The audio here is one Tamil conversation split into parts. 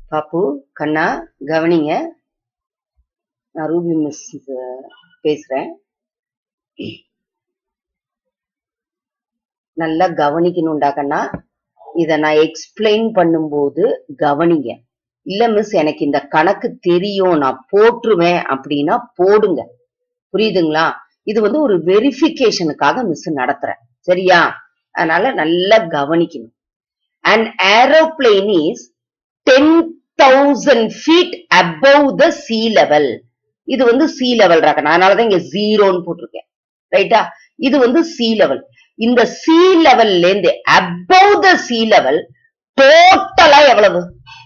பாப்பு கண்ணா கவனிங்க நான் ரூபி மிஸ் பேசுறேன் நல்லா கவனிக்கணும்டா கண்ணா இத நான் எக்ஸ்பிளைன் பண்ணும்போது கவனிங்க இல்ல மிஸ் எனக்கு இந்த கணக்கு தெரியும் நான் போட்டுருவேன் அப்படின்னா போடுங்க புரியுதுங்களா இது வந்து ஒரு வெரிஃபிகேஷனுக்காக மிஸ் நடத்துறேன் சரியா அதனால நல்லா கவனிக்கணும் and aeroplane is ten thousand feet above the sea level இது வந்து சி லெவல் ராக்கணும் அதனாலதான் இங்க ஜீரோன்னு போட்டிருக்கேன் ரைட்டா இது வந்து சி லெவல் இந்த சி லெவல்ல இருந்து அபவ் த சி லெவல் டோட்டலா எவ்வளவு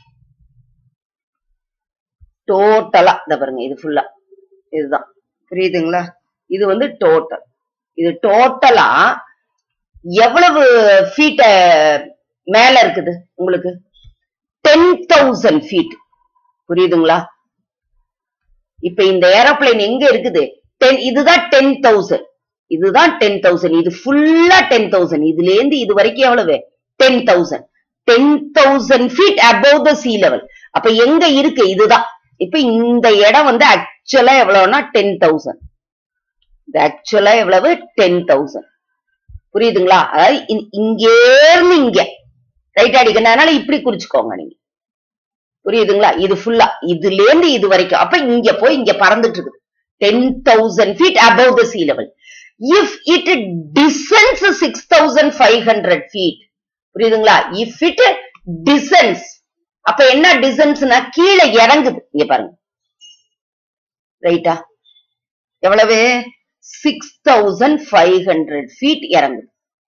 டோட்டலா இந்த பாருங்க இது ஃபுல்லா இதுதான் புரியுதுங்களா இது வந்து டோட்டல் இது டோட்டலா எவ்வளவு ஃபீட் மேல இருக்குது உங்களுக்கு டென் தௌசண்ட் ஃபீட் புரியுதுங்களா இப்ப இந்த ஏரோப்ளேன் எங்க இருக்குது டென் இதுதான் டென் தௌசண்ட் இதுதான் டென் தௌசண்ட் இது ஃபுல்லா டென் தௌசண்ட் இதுல இருந்து இது வரைக்கும் எவ்வளவு ten thousand ten thousand feet above the sea level அப்ப எங்க இருக்கு இதுதான் இப்ப இந்த இடம் வந்து ஆக்சுவலா எவ்வளவுனா டென் தௌசண்ட் இது ஆக்சுவலா எவ்வளவு டென் தௌசண்ட் புரியுதுங்களா அதாவது இ- இங்கே இருந்து இங்க ரைட் அடிக்கணும் அதனால இப்படி குறிச்சுக்கோங்க நீங்க புரியுதுங்களா இது ஃபுல்லா இதுல இருந்து இது வரைக்கும் அப்ப இங்க போய் இங்க பறந்துட்டு இருக்குது ten thousand feet above the sea level if it descends six thousand five hundred feet புரியுதுங்களா இஃப் இட் டிசன்ஸ் அப்ப என்ன டிசன்ஸ்னா கீழே இறங்குது இங்க பாருங்க ரைட்டா எவ்வளவு six thousand five hundred feet இறங்குது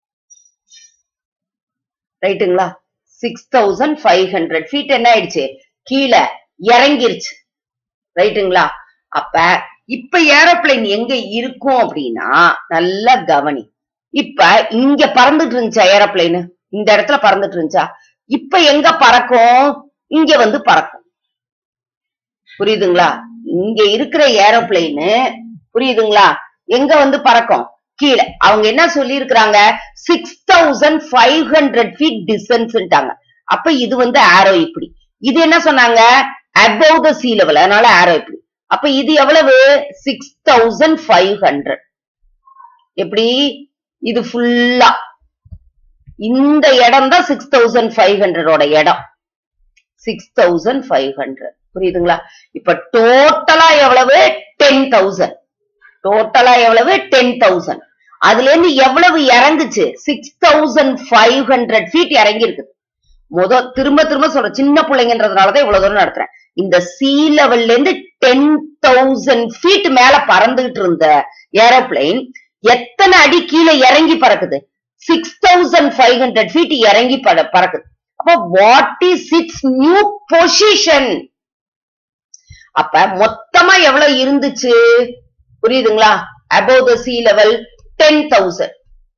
ரைட்டுங்களா six thousand five hundred feet என்ன ஆயிடுச்சு கீழே இறங்கிருச்சு ரைட்டுங்களா அப்ப இப்ப ஏரோப்ளேன் எங்க இருக்கும் அப்படின்னா நல்லா கவனி இப்ப இங்க பறந்துட்டு இருந்துச்சா ஏரோப்ளேன் இந்த இடத்துல பறந்துட்டு இருந்துச்சா இப்ப எங்க பறக்கும் இங்க வந்து பறக்கும் புரியுதுங்களா இங்க இருக்கிற ஏரோப்ளேனு புரியுதுங்களா எங்க வந்து பறக்கும் கீழே அவங்க என்ன சொல்லி இருக்கிறாங்க six thousand five hundred feet டிஸ்டன்ஸ்ட்டாங்க அப்ப இது வந்து ஆரோ இப்படி இது என்ன சொன்னாங்க above த sea level அதனால ஆரோ இப்படி அப்ப இது எவ்வளவு சிக்ஸ் தௌசண்ட் ஃபைவ் ஹண்ட்ரட் எப்படி இது ஃபுல்லா இந்த இடம் தான் சிக்ஸ் தௌசண்ட் ஃபைவ் ஹண்ட்ரடோட இடம் சிக்ஸ் தௌசண்ட் ஃபைவ் ஹண்ட்ரட் புரியுதுங்களா இப்ப டோட்டலா எவ்வளவு டென் தௌசண்ட் டோட்டலா எவ்வளவு டென் தௌசண்ட் அதுல இருந்து எவ்வளவு இறங்குச்சு six thousand five hundred feet இறங்கி இருக்குது முத திரும்ப திரும்ப சொல்றேன் சின்ன பிள்ளைங்கன்றதுனாலதான் இவ்வளவு தூரம் நடத்துறேன் இந்த சி லெவல்ல இருந்து டென் தௌசண்ட் ஃபீட் மேல பறந்துகிட்டு இருந்த ஏரோப்ளேன் எத்தனை அடி கீழே இறங்கி பறக்குது six thousand five hundred feet இறங்கி பற- பறக்குது அப்ப what is its new position அப்ப மொத்தமா எவ்வளவு இருந்துச்சு புரியுதுங்களா above the sea level ten thousand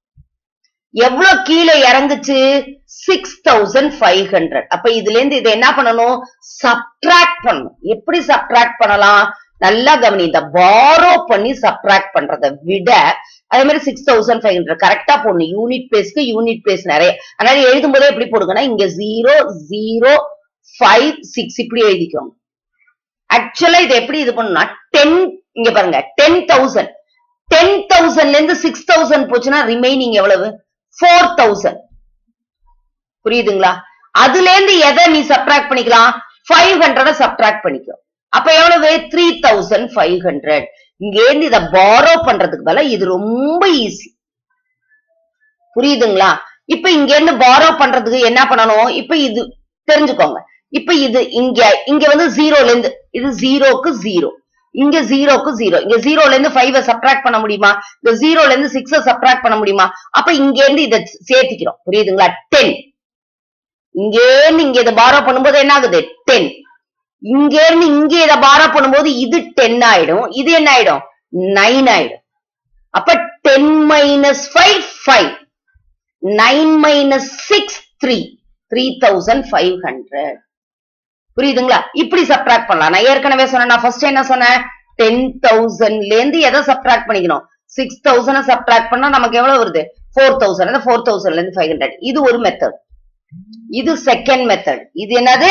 எவ்வளவு கீழே இறங்குச்சு சிக்ஸ் தௌசண்ட் ஃபைவ் ஹண்ட்ரட் அப்ப இதுல இருந்து இதை என்ன பண்ணணும் சப்ட்ராக்ட் பண்ணணும் எப்படி சப்ட்ராக்ட் பண்ணலாம் நல்லா கவனி இந்த பாரோ பண்ணி சப்ட்ராக்ட் பண்றதை விட அதே மாதிரி சிக்ஸ் தௌசண்ட் ஃபைவ் ஹண்ட்ரட் கரெக்டா போடணும் யூனிட் பேஸ்க்கு யூனிட் பேஸ் நிறைய அதனால எழுதும் போதே எப்படி போடுங்கன்னா இங்க ஜீரோ ஜீரோ ஃபைவ் சிக்ஸ் இப்படி எழுதிக்கோங்க ஆக்சுவலா இது எப்படி இது பண்ணணும்னா டென் இங்க பாருங்க டென் தௌசண்ட் டென் தௌசண்ட்ல இருந்து சிக்ஸ் தௌசண்ட் போச்சுன்னா ரிமைனிங் எவ்வளவு ஃபோர் தௌசண்ட் புரியுதுங்களா அதுல இருந்து எதை நீ சப்ட்ராக்ட் பண்ணிக்கலாம் ஃபைவ் ஹண்ட்ரட சப்ட்ராக்ட் பண்ணிக்கோ அப்ப எவ்வளவு த்ரீ தௌசண்ட் ஃபைவ் ஹண்ட்ரட் இங்க இருந்து இதை பாரோ பண்றதுக்கு பதிலா இது ரொம்ப ஈஸி புரியுதுங்களா இப்ப இங்க இருந்து பாரோ பண்றதுக்கு என்ன பண்ணணும் இப்ப இது தெரிஞ்சுக்கோங்க இப்ப இது இங்க இங்க வந்து ஜீரோல இருந்து இது ஜீரோக்கு ஜீரோ இங்க ஜீரோக்கு ஜீரோ இங்க ஜீரோல இருந்து ஃபைவ சப்ட்ராக்ட் பண்ண முடியுமா இந்த ஜீரோல இருந்து சிக்ஸ சப்ட்ராக்ட் பண்ண முடியுமா அப்ப இங்க இருந்து இதை சேர்த்திக்கிறோம் புரியுதுங்களா டென் இங்க இருந்து இங்க இதை பாரோ பண்ணும்போது என்ன ஆகுது டென் இங்க இருந்து இங்க இதை பாரோ பண்ணும்போது இது டென் ஆயிடும் இது என்ன ஆயிடும் நைன் ஆயிடும் அப்ப ten minus five five nine minus six three three thousand five hundred புரியுதுங்களா இப்படி சப்ட்ராக்ட் பண்ணலாம் நான் ஏற்கனவே சொன்னேன் நான் ஃபர்ஸ்ட் என்ன சொன்னேன் டென் தௌசண்ட்ல இருந்து எதை சப்ட்ராக்ட் பண்ணிக்கணும் சிக்ஸ் தௌசண்ட் சப்ட்ராக்ட் பண்ணா நமக்கு எவ்வளவு வருது ஃபோர் தௌசண்ட் அந்த ஃபோர் தௌசண்ட்ல இருந்து ஃபைவ் ஹண்ட்ரட் இது ஒரு மெத்தட் இது செகண்ட் மெத்தட் இது என்னது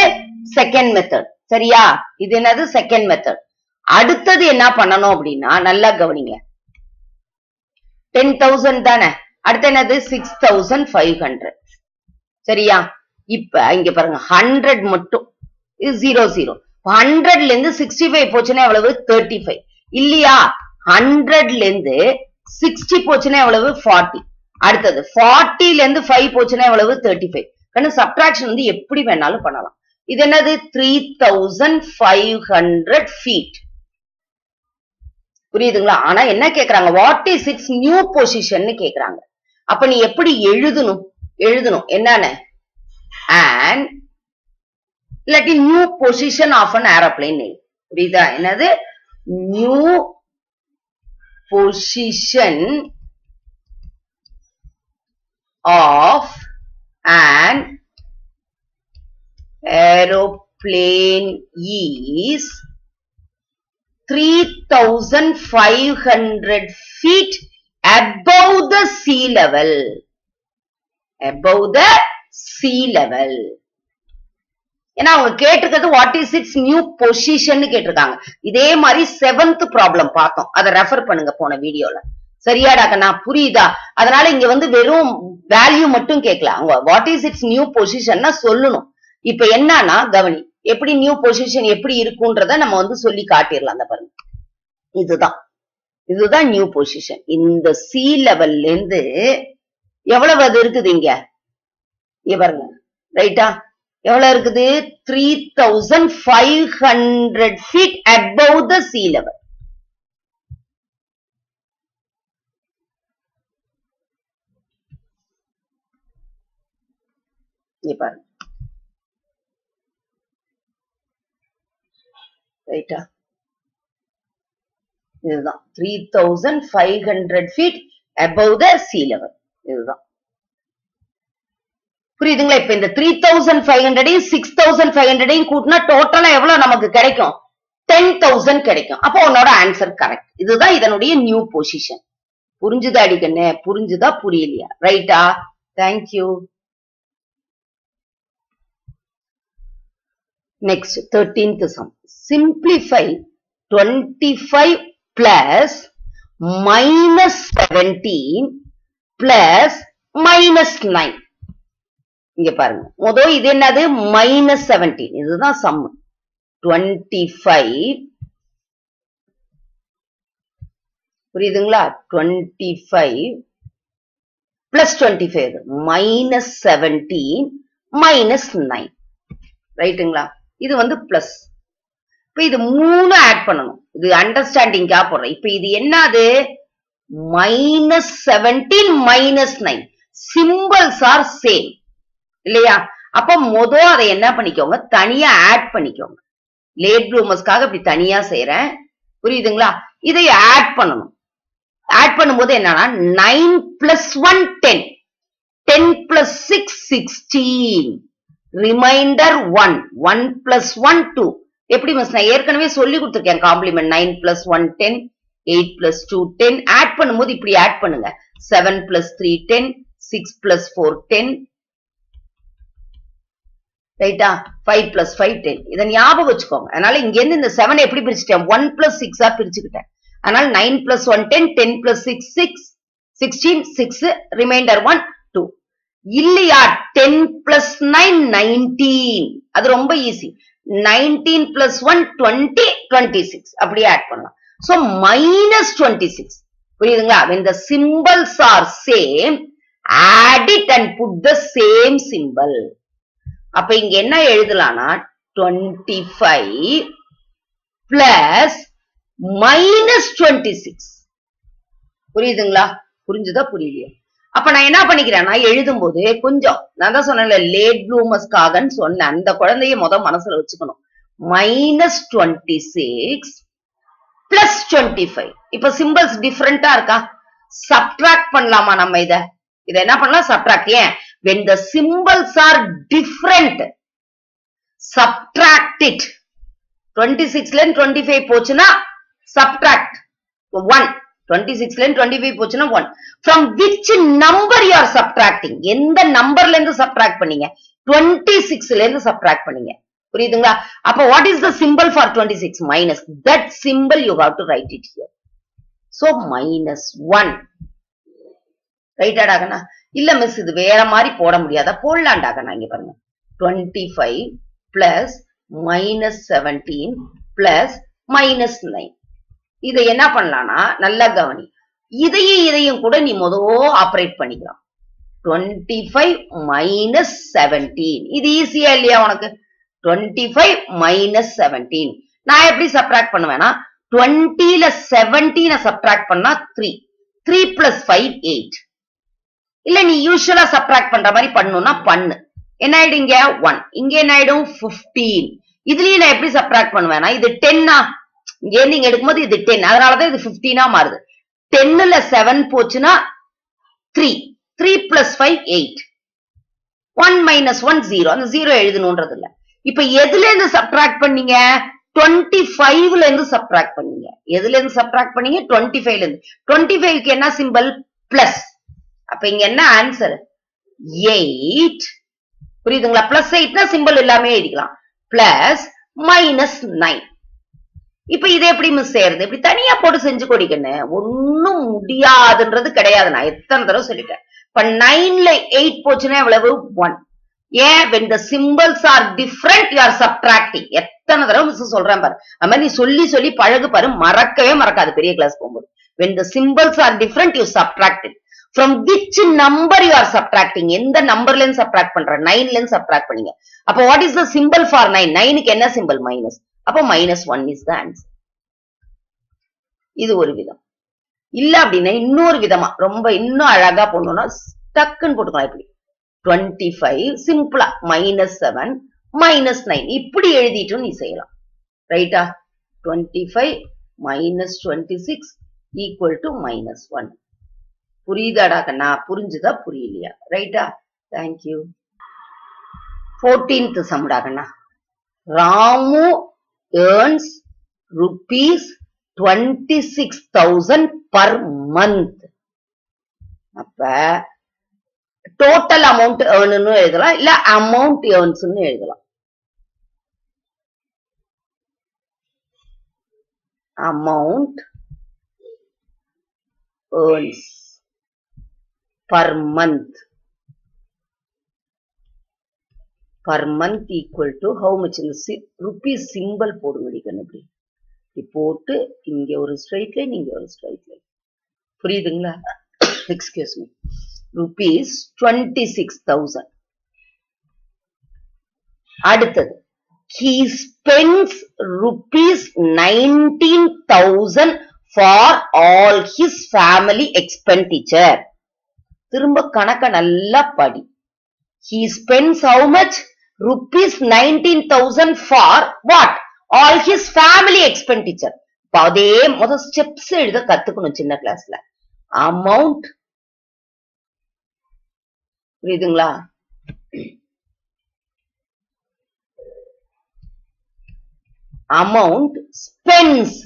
செகண்ட் மெத்தட் சரியா இது என்னது செகண்ட் மெத்தட் அடுத்தது என்ன பண்ணணும் அப்படின்னா நல்லா கவனிங்க டென் தௌசண்ட் தானே அடுத்து என்னது சிக்ஸ் தௌசண்ட் ஃபைவ் ஹண்ட்ரட் சரியா இப்ப இங்க பாருங்க ஹண்ட்ரட் மட்டும் இது ஜீரோ ஜீரோ ஹண்ட்ரட்ல இருந்து சிக்ஸ்டி ஃபைவ் போச்சுன்னா எவ்வளவு தேர்ட்டி ஃபைவ் இல்லையா ஹண்ட்ரட்ல இருந்து சிக்ஸ்டி போச்சுன்னா எவ்வளவு ஃபார்ட்டி அடுத்தது ஃபார்ட்டில இருந்து ஃபைவ் போச்சுன்னா எவ்வளவு தேர்ட்டி ஃபைவ் கண்ணு சப்ட்ராக்ஷன் வந்து எப்படி வேணாலும் பண்ணலாம் இது என்னது three thousand five hundred feet புரியுதுங்களா ஆனா என்ன கேக்குறாங்க what is its new position கேக்குறாங்க அப்ப நீ எப்படி எழுதணும் எழுதணும் என்னன்னு அண்ட் இல்லாட்டி new position of an aeroplane புரியுதா என்னது new position of an aeroplane is 3500 feet above the sea level above the sea level ஏன்னா அவங்க கேட்டிருக்கிறது what is its new position கேட்டிருக்காங்க இதே மாதிரி செவன்த் ப்ராப்ளம் பார்த்தோம் அதை ரெஃபர் பண்ணுங்க போன வீடியோல சரியாடா கண்ணா புரியுதா அதனால இங்க வந்து வெறும் வேல்யூ மட்டும் கேட்கல அவங்க வாட் இஸ் இட்ஸ் நியூ பொசிஷன்னா சொல்லணும் இப்ப என்னன்னா கவனி எப்படி நியூ பொசிஷன் எப்படி இருக்குன்றத நம்ம வந்து சொல்லி காட்டிடலாம் அந்த பாருங்க இதுதான் இதுதான் நியூ பொசிஷன் இந்த சி லெவல்ல இருந்து எவ்வளவு அது இருக்குது இங்க இங்க பாருங்க ரைட்டா எவ்வளவு இருக்குது three thousand five hundred feet above the sea level இங்க பாருங்க ரைட்டா இதுதான் three thousand five hundred feet above the sea level இதுதான் புரியுதுங்களா இப்ப இந்த த்ரீ தௌசண்ட் ஃபைவ் ஹண்ட்ரடையும் சிக்ஸ் தௌசண்ட் ஃபைவ் ஹண்ட்ரடையும் கூட்டினா டோட்டலா எவ்வளவு நமக்கு கிடைக்கும் டென் தௌசண்ட் கிடைக்கும் அப்போ உன்னோட ஆன்சர் கரெக்ட் இதுதான் இதனுடைய நியூ பொசிஷன் புரிஞ்சுதா அடிக்கண்ணே புரிஞ்சுதா புரியலையா ரைட்டா thank you Next, 13th sum. Simplify 25 plus minus 17 plus minus 9. இங்க பாருங்க முதல் இது என்னது மைனஸ் செவன்டீன் இதுதான் சம் டுவெண்ட்டி ஃபைவ் புரியுதுங்களா twenty five plus twenty five minus seventeen minus nine ரைட்டுங்களா இது வந்து பிளஸ் இப்ப இது மூணு ஆட் பண்ணணும் இது அண்டர்ஸ்டாண்டிங்கா போடுறேன் இப்ப இது என்னது minus seventeen minus nine symbols are same இல்லையா அப்ப மொத அதை என்ன பண்ணிக்கோங்க தனியா ஆட் பண்ணிக்கோங்க லேட் ப்ளூமர்ஸ்க்காக இப்படி தனியா செய்யறேன் புரியுதுங்களா இதை ஆட் பண்ணணும் ஆட் பண்ணும்போது என்னன்னா nine plus one ten ten plus six sixteen remainder one one plus one two எப்படி மிஸ் நான் ஏற்கனவே சொல்லி கொடுத்துருக்கேன் complement nine plus one ten eight plus two ten add பண்ணும்போது இப்படி ஆட் பண்ணுங்க seven plus three ten six plus four ten ரைட்டா ஃபைவ் பிளஸ் ஃபைவ் டென் இதை ஞாபகம் வச்சுக்கோங்க அதனால இங்க இருந்து இந்த செவன் எப்படி பிரிச்சுட்டேன் ஒன் பிளஸ் சிக்ஸா பிரிச்சுக்கிட்டேன் அதனால nine plus one ten ten plus six six sixteen six remainder one two இல்லையா டென் பிளஸ் நைன் நைன்டீன் அது ரொம்ப easy nineteen plus one twenty twenty six அப்படியே ஆட் பண்ணலாம் சோ மைனஸ் டுவெண்ட்டி சிக்ஸ் புரியுதுங்களா when the symbols are same add it and put the same symbol அப்ப இங்க என்ன எழுதலாம்னா twenty five plus minus twenty six புரியுதுங்களா புரிஞ்சுதா புரியலையா அப்ப நான் என்ன பண்ணிக்கிறேன் நான் எழுதும் போது கொஞ்சம் நான் தான் சொன்னேன்ல லேட் ப்ளூமஸ்க்காகன்னு சொன்னேன் அந்த குழந்தைய முத மனசுல வச்சுக்கணும் minus twenty six plus twenty five இப்ப சிம்பிள்ஸ் டிஃப்ரெண்டா இருக்கா சப்ட்ராக்ட் பண்ணலாமா நம்ம இத இத என்ன பண்ணலாம் சப்ட்ராக்ட் ஏன் when the symbols are different subtract it 26 ல இருந்து 25 போச்சுன்னா subtract 1 26 ல இருந்து 25 போச்சுன்னா 1 from which number you are subtracting எந்த நம்பர்ல இருந்து subtract பண்ணீங்க 26 ல இருந்து subtract பண்ணீங்க புரியுதுங்களா அப்ப what is the symbol for twenty six minus that symbol you have to write it here so minus one ரைட்டாடாகண்ணா இல்ல மிஸ் இது வேற மாதிரி போட முடியாதா போடலாண்டாகண்ணா இங்க பாருங்க twenty five plus minus seventeen plus minus nine இதை என்ன பண்ணலாம்னா நல்லா கவனி இதையும் இதையும் கூட நீ முதோ ஆப்ரேட் பண்ணிக்கலாம் டுவெண்ட்டி ஃபைவ் மைனஸ் செவன்டீன் இது ஈஸியா இல்லையா உனக்கு டுவெண்ட்டி ஃபைவ் மைனஸ் செவன்டீன் நான் எப்படி சப்ராக்ட் பண்ணுவேன்னா டுவெண்ட்டில செவன்டீனை சப்ராக்ட் பண்ணா three three plus five eight இல்ல நீ யூஸ்வலா சப்ராக்ட் பண்ற மாதிரி பண்ணணும்னா பண்ணு என்ன ஆயிடும் இங்க ஒன் இங்க என்ன ஆயிடும் பிப்டீன் இதுலயும் நான் எப்படி சப்ராக்ட் பண்ணுவேன்னா இது டென்னா இங்க நீங்க எடுக்கும்போது இது டென் அதனாலதான் இது பிப்டீனா மாறுது டென்னுல செவன் போச்சுன்னா three three plus five eight one minus one zero அந்த ஜீரோ எழுதணும்ன்றது இல்ல இப்ப எதுல இருந்து சப்ராக்ட் பண்ணீங்க டுவெண்ட்டி ஃபைவ்ல இருந்து சப்ராக்ட் பண்ணீங்க எதுல இருந்து சப்ராக்ட் பண்ணீங்க டுவெண்ட்டி ஃபைவ்ல இருந்து டுவெண்ட்டி ஃபைவ்க்கு என்ன சிம்பிள் பிளஸ் அப்ப இங்க என்ன ஆன்சர் எயிட் புரியுதுங்களா பிளஸ் எயிட்னா சிம்பிள் எல்லாமே எழுதிக்கலாம் பிளஸ் மைனஸ் நைன் இப்ப இதை எப்படி மிஸ் செய்யறது இப்படி தனியா போட்டு செஞ்சு கொடிக்கன்னு ஒன்னும் முடியாதுன்றது கிடையாது நான் எத்தனை தடவை சொல்லிட்டேன் இப்ப நைன்ல எயிட் போச்சுன்னா எவ்வளவு ஒன் ஏன் when the symbols are different you are subtracting எத்தனை தடவை மிஸ் சொல்றேன் பாரு அது மாதிரி நீ சொல்லி சொல்லி பழகு பாரு மறக்கவே மறக்காது பெரிய கிளாஸ் போகும்போது when the symbols are different you subtracting from which number you are subtracting எந்த நம்பர்ல இருந்து சப்ட்ராக்ட் பண்ற நைன்ல இருந்து சப்ட்ராக்ட் பண்ணீங்க அப்போ what is the symbol for nine நைனுக்கு என்ன சிம்பிள் மைனஸ் அப்போ minus one is the answer இது ஒரு விதம் இல்ல அப்படின்னா இன்னொரு விதமா ரொம்ப இன்னும் அழகா போடணும்னா டக்குன்னு போட்டுக்கலாம் இப்படி டுவெண்ட்டி ஃபைவ் சிம்பிளா மைனஸ் செவன் மைனஸ் நைன் இப்படி எழுதிட்டும் நீ செய்யலாம் ரைட்டா twenty five minus twenty six equal to minus one புரியுதாடா கண்ணா புரிஞ்சுதா புரியலையா ரைட்டா தேங்க்யூ ஃபோர்டீன்த் சம்டா கண்ணா Ramu earns rupees twenty six thousand per month அப்ப டோட்டல் அமௌண்ட் ஏர்னு எழுதலாம் இல்ல அமௌண்ட் ஏர்ன்ஸ்னு எழுதலாம் amount earns per month per month equal to how much இந்த rupees symbol போடுங்க கண்ணு இப்படி போட்டு இங்க ஒரு ஸ்ட்ரைட் லைன் இங்க ஒரு ஸ்ட்ரைட் லைன் புரியுதுங்களா excuse me rupees twenty six thousand அடுத்தது he spends rupees 19000 for all his family expenditure திரும்ப கணக்க நல்லா படி he spends how much rupees 19000 for what all his family expenditure இப்ப அதே முத ஸ்டெப்ஸ் எழுத கத்துக்கணும் சின்ன கிளாஸ்ல அமௌண்ட் புரியுதுங்களா amount spends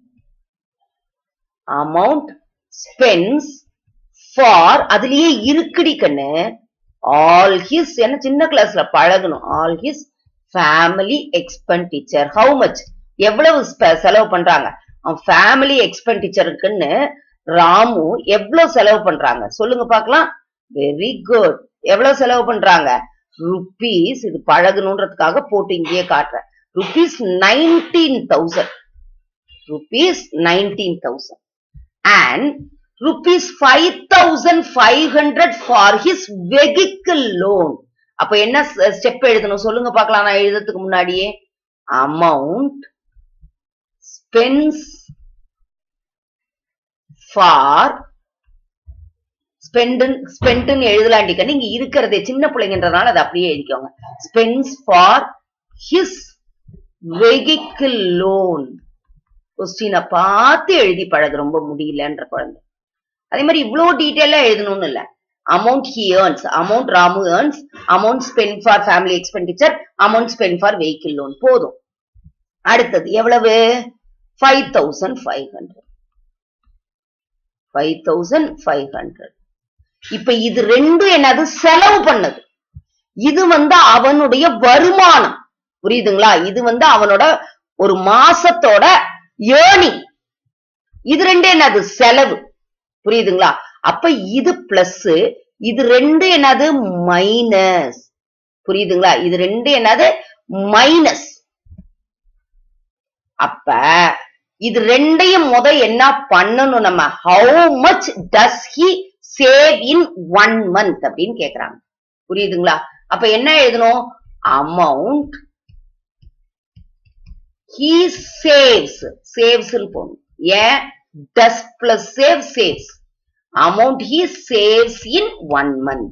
amount spends for அதுலயே இருக்குடி கண்ணு ஆல் ஹிஸ் என்ன சின்ன கிளாஸ்ல பழகணும் all his family expenditure how much எவ்வளவு ஸ்ப- செலவு பண்றாங்க அவன் ஃபேமிலி எக்ஸ்பெண்டிச்சருக்குன்னு ராமு எவ்வளவு செலவு பண்றாங்க சொல்லுங்க பார்க்கலாம் வெரி குட் எவ்வளவு செலவு பண்றாங்க ருபீஸ் இது பழகணுன்றதுக்காக போட்டு இங்கேயே காட்டுறேன் rupees nineteen thousand rupees nineteen thousand and rupees five thousand five hundred for his vehicle loan அப்ப என்ன ஸ்டெப் எழுதணும் சொல்லுங்க பார்க்கலாம் நான் எழுதுறதுக்கு முன்னாடியே அமௌண்ட் ஸ்பென்ஸ் ஃபார் ஸ்பெண்ட் ஸ்பெண்ட்னு எழுதலாண்டிக்க நீங்க இருக்கிறதே சின்ன பிள்ளைங்கன்றதுனால அதை அப்படியே எழுதிக்கோங்க spends for his vehicle loan கொஸ்டினை பார்த்து எழுதி பழகு ரொம்ப முடியலன்ற குழந்தை அதே மாதிரி இவ்வளவு டீட்டெயிலா எழுதணும்னு இல்ல amount he earns amount Ramu earns amount spend for family expenditure amount spend for vehicle loan போதும் அடுத்தது எவ்வளவு five thousand five hundred five thousand five hundred இப்ப இது ரெண்டும் என்னது செலவு பண்ணது இது வந்து அவனுடைய வருமானம் புரியுதுங்களா இது வந்து அவனோட ஒரு மாசத்தோட ஏர்னிங் இது ரெண்டு என்னது செலவு புரியுதுங்களா அப்ப இது பிளஸ் இது ரெண்டு என்னது மைனஸ் புரியுதுங்களா இது ரெண்டு என்னது மைனஸ் அப்ப இது ரெண்டையும் முத என்ன பண்ணணும் நம்ம how much does he save in one month அப்படின்னு கேக்குறாங்க புரியுதுங்களா அப்ப என்ன எழுதணும் அமௌண்ட் ஹி சேவ்ஸ் சேவ்ஸ் போடணும் ஏன் does plus save saves amount he saves in one month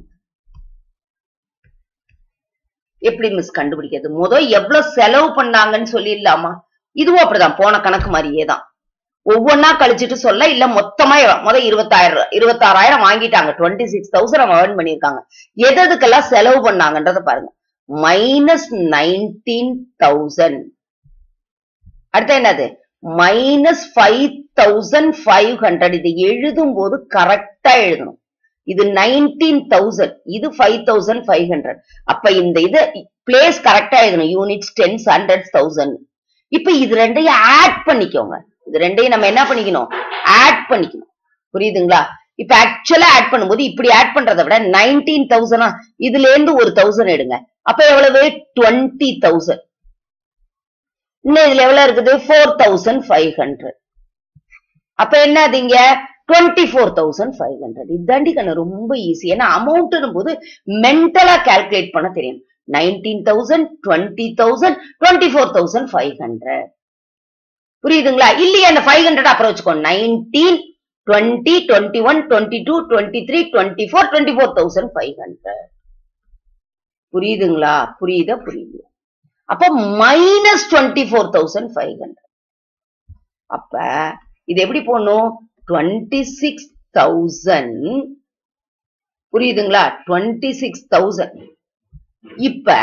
எப்படி மிஸ் கண்டுபிடிக்கிறது முத எவ்வளவு செலவு பண்ணாங்கன்னு சொல்லிடலாமா இதுவும் அப்படிதான் போன கணக்கு மாதிரியே தான் ஒவ்வொன்னா கழிச்சிட்டு சொல்ல இல்ல மொத்தமா முத இருபத்தாயிரம் இருபத்தாறாயிரம் வாங்கிட்டாங்க டுவெண்ட்டி சிக்ஸ் தௌசண்ட் அவங்க ஏர்ன் பண்ணிருக்காங்க எது எதுக்கெல்லாம் செலவு பண்ணாங்கன்றத பாருங்க மைனஸ் நைன்டீன் தௌசண்ட் அடுத்து என்னது minus five thousand five hundred இது எழுதும் போது கரெக்டா எழுதணும் இது நைன்டீன் தௌசண்ட் இது ஃபைவ் தௌசண்ட் ஃபைவ் ஹண்ட்ரட் அப்ப இந்த இது பிளேஸ் கரெக்டா எழுதணும் யூனிட்ஸ் டென்ஸ் ஹண்ட்ரட் தௌசண்ட் இப்ப இது ரெண்டையும் ஆட் பண்ணிக்கோங்க இது ரெண்டையும் நம்ம என்ன பண்ணிக்கணும் ஆட் பண்ணிக்கணும் புரியுதுங்களா இப்ப ஆக்சுவலா ஆட் பண்ணும்போது இப்படி ஆட் பண்றதை விட நைன்டீன் தௌசண்டா இதுல இருந்து ஒரு தௌசண்ட் எடுங்க அப்ப எவ்வளவு டுவெண்ட்டி தௌசண்ட் இன்னும் இதுல எவ்வளவு இருக்குது ஃபோர் தௌசண்ட் ஃபைவ் ஹண்ட்ரட் அப்ப என்ன அது இங்க twenty four thousand five hundred இதாண்டி கண்ணு ரொம்ப ஈஸி ஏன்னா அமௌண்ட்னும் போது மென்டலா கால்குலேட் பண்ண தெரியும் nineteen thousand twenty thousand twenty four thousand five hundred புரியுதுங்களா இல்லையா அந்த ஃபைவ் ஹண்ட்ரட் அப்புறம் வச்சுக்கோ nineteen twenty twenty one twenty two twenty three twenty four twenty four thousand five hundred புரியுதுங்களா புரியுதா புரியுது அப்ப minus twenty four thousand five hundred அப்ப இது எப்படி போடணும் டுவெண்ட்டி சிக்ஸ் தௌசண்ட் புரியுதுங்களா டுவெண்ட்டி சிக்ஸ் தௌசண்ட் இப்ப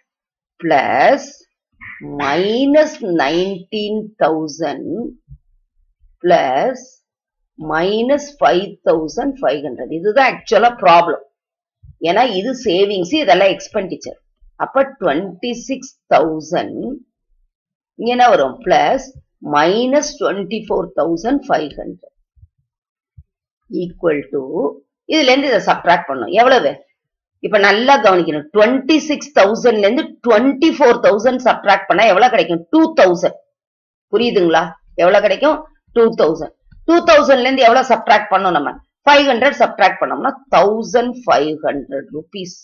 plus minus nineteen thousand plus minus five thousand five hundred இதுதான் ஆக்சுவலா ப்ராப்ளம் ஏன்னா இது சேவிங்ஸ் இதெல்லாம் எக்ஸ்பெண்டிச்சர் அப்ப டுவெண்ட்டி சிக்ஸ் தௌசண்ட் இங்க என்ன வரும் plus minus twenty four thousand five hundred equal to இதுல இருந்து இதை சப்ட்ராக்ட் பண்ணும் எவ்வளவு இப்ப நல்லா கவனிக்கணும் டுவெண்ட்டி சிக்ஸ் தௌசண்ட்ல இருந்து டுவெண்ட்டி ஃபோர் தௌசண்ட் சப்ட்ராக்ட் பண்ணா எவ்வளவு கிடைக்கும் டூ தௌசண்ட் புரியுதுங்களா எவ்வளவு கிடைக்கும் டூ தௌசண்ட் டூ தௌசண்ட்ல இருந்து எவ்வளவு சப்ட்ராக்ட் பண்ணோம் நம்ம ஃபைவ் ஹண்ட்ரட் சப்ட்ராக்ட் பண்ணோம்னா தௌசண்ட் ஃபைவ் ஹண்ட்ரட் ருபீஸ்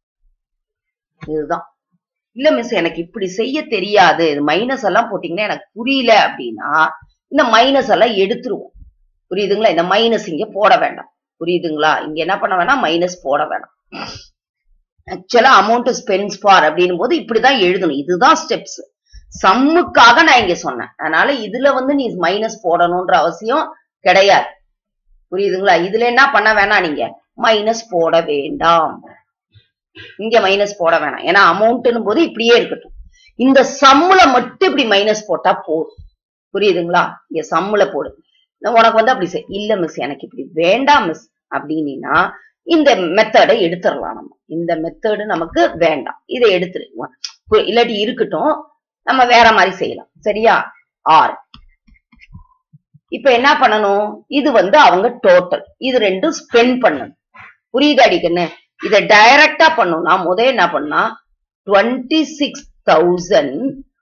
இதுதான் இல்ல மிஸ் எனக்கு இப்படி செய்ய தெரியாது இது மைனஸ் எல்லாம் போட்டீங்கன்னா எனக்கு புரியல அப்படின்னா இந்த மைனஸ் எல்லாம் எடுத்துருவோம் புரியுதுங்களா இந்த மைனஸ் இங்க போட வேண்டாம் புரியுதுங்களா இங்க என்ன பண்ண வேணாம் மைனஸ் போட வேணாம் ஆக்சுவலா அமௌண்ட் ஸ்பென்ஸ் ஃபார் அப்படின்னும் போது இப்படிதான் எழுதணும் இதுதான் ஸ்டெப்ஸ் சம்முக்காக நான் இங்க சொன்னேன் அதனால இதுல வந்து நீ மைனஸ் போடணும்ன்ற அவசியம் கிடையாது புரியுதுங்களா இதுல என்ன பண்ண வேணாம் நீங்க மைனஸ் போட வேண்டாம் இங்க மைனஸ் போட வேணாம் ஏன்னா அமௌண்ட்னும் போது இப்படியே இருக்கட்டும் இந்த சம்முல மட்டும் இப்படி மைனஸ் போட்டா போதும் புரியுதுங்களா இங்க சம்முல போடு நான் உனக்கு வந்து அப்படி செய் இல்ல மிஸ் எனக்கு இப்படி வேண்டாம் மிஸ் அப்படின்னா இந்த மெத்தடை எடுத்துடலாம் நம்ம இந்த மெத்தடு நமக்கு வேண்டாம் இதை எடுத்துருவோம் இல்லாட்டி இருக்கட்டும் நம்ம வேற மாதிரி செய்யலாம் சரியா ஆர் இப்ப என்ன பண்ணணும் இது வந்து அவங்க டோட்டல் இது ரெண்டும் ஸ்பெண்ட் பண்ணணும் புரியுது அடிக்கண்ணு இத டைரக்டா பண்ணணும் நான் முத என்ன பண்ணா டுவெண்ட்டி சிக்ஸ் தௌசண்ட்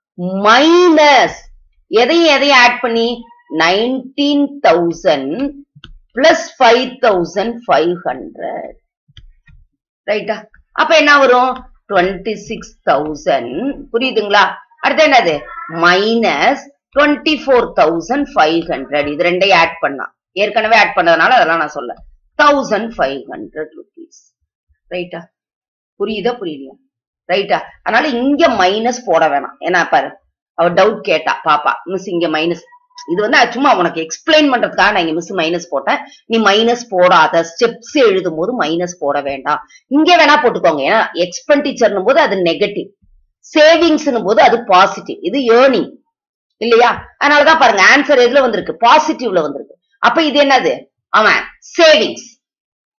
மைனஸ் எதையும் எதையும் ஆட் பண்ணி nineteen thousand plus five thousand five hundred ரைட்டா அப்ப என்ன வரும் டுவெண்ட்டி சிக்ஸ் தௌசண்ட் புரியுதுங்களா அடுத்து என்னது minus twenty four thousand five hundred இது ரெண்டையும் ஆட் பண்ணா ஏற்கனவே ஆட் பண்ணதுனால அதெல்லாம் நான் சொல்ல தௌசண்ட் ஃபைவ் ஹண்ட்ரட் ருபீஸ் ரைட்டா புரியுதா புரியலையா ரைட்டா அதனால இங்க மைனஸ் போட வேணாம் ஏன்னா பாரு அவ டவுட் கேட்டா பாப்பா மிஸ் இங்க மைனஸ் இது வந்து சும்மா உனக்கு எக்ஸ்பிளைன் பண்றதுக்காக நான் இங்க மிஸ் மைனஸ் போட்டேன் நீ மைனஸ் போடாத ஸ்டெப்ஸ் எழுதும் போது மைனஸ் போட வேண்டாம் இங்க வேணா போட்டுக்கோங்க ஏன்னா எக்ஸ்பெண்டிச்சர்னும் போது அது நெகட்டிவ் சேவிங்ஸ் போது அது பாசிட்டிவ் இது ஏர்னிங் இல்லையா அதனாலதான் பாருங்க ஆன்சர் எதுல வந்திருக்கு பாசிட்டிவ்ல வந்திருக்கு அப்ப இது என்னது அவன் சேவிங்ஸ்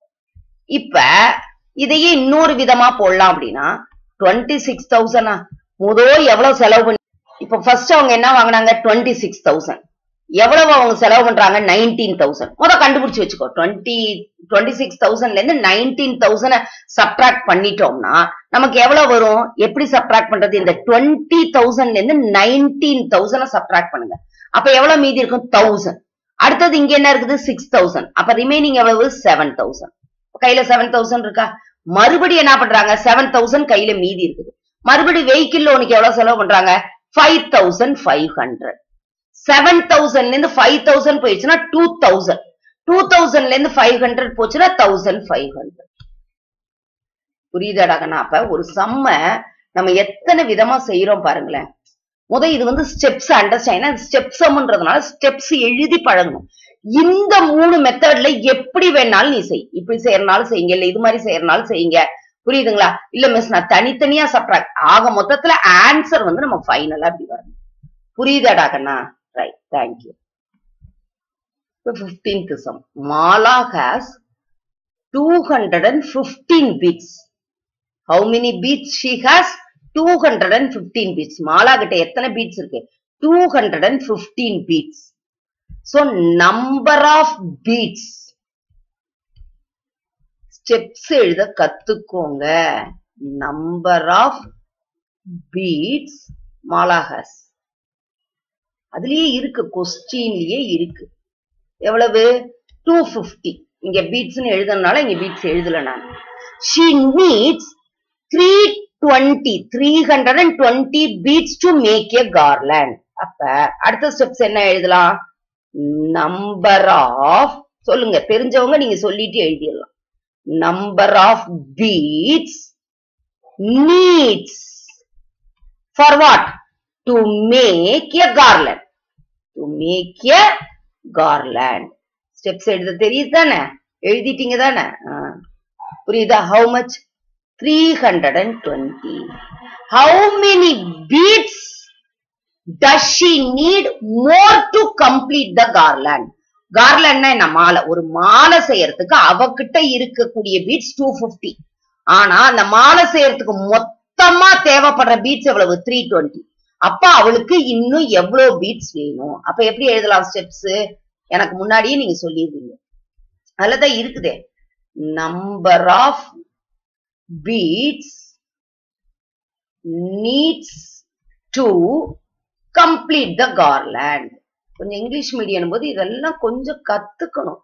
இப்ப இதையே இன்னொரு விதமா போடலாம் அப்படின்னா டுவெண்ட்டி சிக்ஸ் தௌசண்டா முதோ எவ்வளவு செலவு பண்ணி இப்ப ஃபர்ஸ்ட் அவங்க என்ன வாங்குனாங்க டுவெண்ட்டி சிக்ஸ் தௌசண்ட் எவ்வளவு அவங்க செலவு பண்றாங்க நைன்டீன் தௌசண்ட் முத கண்டுபிடிச்சு வச்சுக்கோ டுவெண்ட்டி டுவெண்ட்டி சிக்ஸ் தௌசண்ட்ல இருந்து நைன்டீன் தௌசண்ட் சப்ட்ராக்ட் பண்ணிட்டோம்னா நமக்கு எவ்வளவு வரும் எப்படி சப்ட்ராக்ட் பண்றது இந்த டுவெண்ட்டி தௌசண்ட்ல இருந்து நைன்டீன் தௌசண்ட் சப்ட்ராக்ட் பண்ணுங்க அப்ப எவ்வளவு மீதி இருக்கும் தௌசண்ட் அடுத்தது இங்க என்ன இருக்குது சிக்ஸ் தௌசண்ட் அப்ப ரிமைனிங் எவ்வளவு செவன் தௌசண்ட் கையில செவன் தௌசண்ட் இருக்கா மறுபடியும் என்ன பண்றாங்க செவன் தௌசண்ட் கையில மீதி இருக்குது மறுபடியும் வெஹிக்கிள் லோனுக்கு எவ்வளவு செலவு பண்றாங்க five thousand five hundred seven தௌசண்ட்ல இருந்து ஃபைவ் தௌசண்ட் போயிடுச்சுன்னா டூ தௌசண்ட் டூ தௌசண்ட்ல இருந்து ஃபைவ் ஹண்ட்ரட் போச்சுன்னா தௌசண்ட் ஃபைவ் ஹண்ட்ரட் புரியுதாடாங்கண்ணா அப்ப ஒரு செம்ம நம்ம எத்தனை விதமா செய்யறோம் பாருங்களேன் முத இது வந்து ஸ்டெப்ஸ் அண்டர்ஸ்டாண்ட் ஸ்டெப் சம்ன்றதுனால ஸ்டெப்ஸ் எழுதி பழகணும் இந்த மூணு மெத்தட்ல எப்படி வேணாலும் நீ செய் இப்படி செய்யறனாலும் செய்யுங்க இல்ல இது மாதிரி செய்யறனாலும் செய்யுங்க புரியுதுங்களா இல்ல மிஸ் நான் தனித்தனியா சப்ராக்ட் ஆக மொத்தத்துல ஆன்சர் வந்து நம்ம ஃபைனலா இப்படி வரணும் புரியுதாடா கண்ணா right thank you fifteenth sum Mala has two hundred and fifteen beads how many beads she has two hundred and fifteen beads Mala கிட்ட எத்தனை பீட்ஸ் இருக்கு two hundred and fifteen beads so number of beads steps எழுத கத்துக்கோங்க number of beads Mala has அதுலயே இருக்கு கொஸ்டின்லயே இருக்கு எவ்வளவு டூ பிப்டி இங்க பீட்ஸ்னு எழுதுனால இங்க பீட்ஸ் எழுதல நான் she needs three twenty three hundred and twenty beads to make a garland அப்ப அடுத்த ஸ்டெப்ஸ் என்ன எழுதலாம் நம்பர் ஆஃப் சொல்லுங்க தெரிஞ்சவங்க நீங்க சொல்லிட்டு எழுதிடலாம் number of beads needs for what to make a garland to make a garland steps எழுத தெரியுது தானே எழுதிட்டீங்க தானே புரியுதா how much three hundred and twenty how many beads does she need more to complete the garland கார்லேண்ட்னா என்ன மாலை ஒரு மாலை செய்யறதுக்கு அவகிட்ட இருக்கக்கூடிய பீட்ஸ் டூ பிப்டி ஆனா அந்த மாலை செய்யறதுக்கு மொத்தமா தேவைப்படுற பீட்ஸ் எவ்வளவு த்ரீ டுவெண்ட்டி அப்ப அவளுக்கு இன்னும் எவ்வளவு பீட்ஸ் வேணும் அப்ப எப்படி எழுதலாம் ஸ்டெப்ஸ் எனக்கு முன்னாடியே நீங்க சொல்லிருந்தீங்க அதுலதான் இருக்குதே number of beads needs to complete the garland கொஞ்சம் இங்கிலீஷ் மீடியம் போது இதெல்லாம் கொஞ்சம் கத்துக்கணும்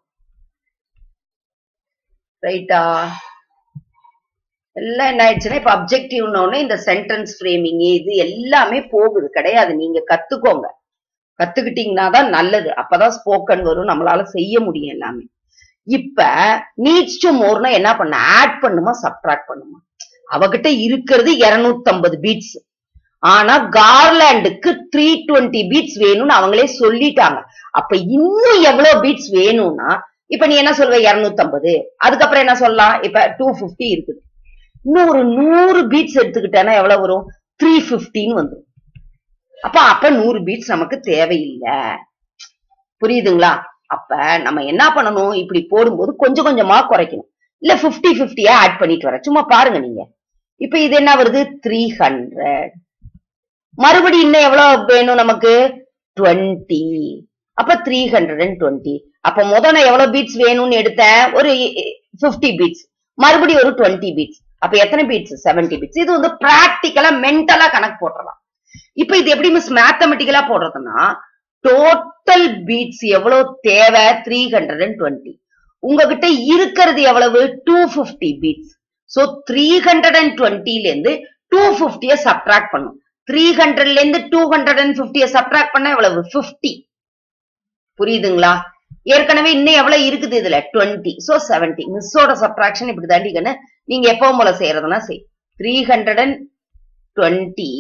ரைட்டா எல்லாம் என்ன ஆயிடுச்சுன்னா இப்ப அப்செக்டிவ்னு இந்த சென்டென்ஸ் ஃப்ரேமிங் இது எல்லாமே போகுது கிடையாது நீங்க கத்துக்கோங்க கத்துக்கிட்டீங்கன்னா தான் நல்லது அப்பதான் ஸ்போக்கன் வரும் நம்மளால செய்ய முடியும் எல்லாமே இப்ப நீட்ஸ் டு மோர்னா என்ன பண்ண ஆட் பண்ணுமா சப்ட்ராக்ட் பண்ணுமா அவகிட்ட இருக்கிறது இருநூத்தி ஐம்பது பீட்ஸ் ஆனா கார்லாண்டுக்கு த்ரீ டுவெண்ட்டி பீட்ஸ் வேணும்னு அவங்களே சொல்லிட்டாங்க அப்ப இன்னும் எவ்வளவு பீட்ஸ் வேணும்னா இப்ப நீ என்ன சொல்வ இருநூத்தி ஐம்பது அதுக்கப்புறம் என்ன சொல்லலாம் இப்ப டூ பிப்டி இருக்குது இன்னும் ஒரு நூறு பீட்ஸ் எடுத்துக்கிட்டேன்னா எவ்வளவு வரும் த்ரீ பிப்டின்னு வந்துடும் அப்ப அப்ப நூறு பீட்ஸ் நமக்கு தேவையில்லை புரியுதுங்களா அப்ப நம்ம என்ன பண்ணணும் இப்படி போடும்போது கொஞ்சம் கொஞ்சமா குறைக்கணும் இல்ல பிப்டி பிப்டியா ஆட் பண்ணிட்டு வர சும்மா பாருங்க நீங்க இப்ப இது என்ன வருது த்ரீ ஹண்ட்ரட் மறுபடியும் இன்னும் எவ்வளவு வேணும் நமக்கு டுவெண்ட்டி அப்ப த்ரீ ஹண்ட்ரட் அண்ட் டுவெண்ட்டி அப்ப முத நான் எவ்வளவு பீட்ஸ் வேணும்னு எடுத்தேன் ஒரு பிப்டி பீட்ஸ் மறுபடியும் ஒரு டுவெண்ட்டி பீட்ஸ் அப்ப எத்தனை பீட்ஸ் செவன்டி பீட்ஸ் இது வந்து பிராக்டிக்கலா மென்டலா கணக்கு போட்டுறலாம் இப்ப இது எப்படி மிஸ் மேத்தமெட்டிக்கலா போடுறதுன்னா டோட்டல் பீட்ஸ் எவ்வளவு தேவை த்ரீ ஹண்ட்ரட் அண்ட் டுவெண்ட்டி உங்ககிட்ட இருக்கிறது எவ்வளவு two fifty beads so three hundred and டுவெண்ட்டில இருந்து டூ பிப்டிய சப்ட்ராக்ட் பண்ணும் த்ரீ ஹண்ட்ரட்ல இருந்து டூ ஹண்ட்ரட் அண்ட் பிப்டிய சப்ட்ராக்ட் பண்ண எவ்வளவு பிப்டி புரியுதுங்களா ஏற்கனவே இன்னும் எவ்வளவு இருக்குது இதுல டுவெண்ட்டி சோ செவன்டி மிஸ்ஸோட சப்ட்ராக்ஷன் இப்படி தாண்டிக்கன்னு நீங்க எப்பவும் போல செய்யறதுனா செய் three hundred and twenty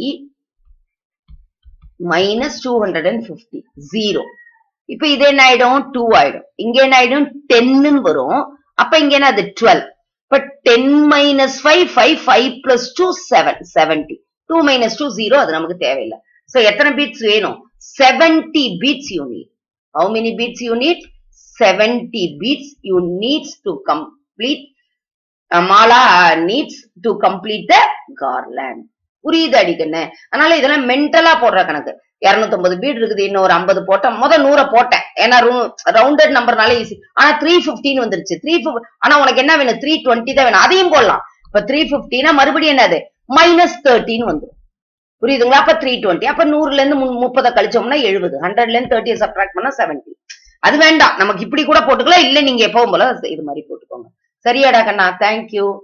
minus two hundred and fifty zero இப்ப இது என்ன ஆயிடும் டூ ஆயிடும் இங்க என்ன ஆயிடும் டென்னு வரும் அப்ப இங்க என்ன அது டுவெல் இப்ப ten minus five five five plus two seven seventy two minus two zero அது நமக்கு தேவையில்லை சோ எத்தனை பீட்ஸ் வேணும் seventy beads unit How many beats you need? 70 beats you needs to complete, uh, Mala uh, needs to complete the garland. புரியுது அடிக்கண்ணு அதனால இதெல்லாம் மென்டலா போடுற கணக்கு 250 பீட் இருக்குது இன்னும் ஒரு 50 போட்டேன் முத நூற போட்டேன் ஏன்னா ரவுண்டட் நம்பர்னால ஈஸி ஆனா த்ரீ பிப்டின்னு வந்துருச்சு த்ரீ ஆனா உனக்கு என்ன வேணும் த்ரீ டுவெண்ட்டி தான் வேணும் அதையும் போடலாம் இப்ப த்ரீ பிப்டினா மறுபடியும் என்னது மைனஸ் தேர்ட்டின்னு வந்துரும் புரியுதுங்களா அப்ப த்ரீ டுவெண்ட்டி அப்ப நூறுல இருந்து மு- முப்பதை கழிச்சோம்னா எழுபது ஹண்ட்ரட்ல இருந்து தேர்ட்டியை சப்ட்ராக்ட் பண்ணா செவன்டி அது வேண்டாம் நமக்கு இப்படி கூட போட்டுக்கலாம் இல்ல நீங்க எப்பவும் போல இது மாதிரி போட்டுக்கோங்க சரியாடா கண்ணா தேங்க்யூ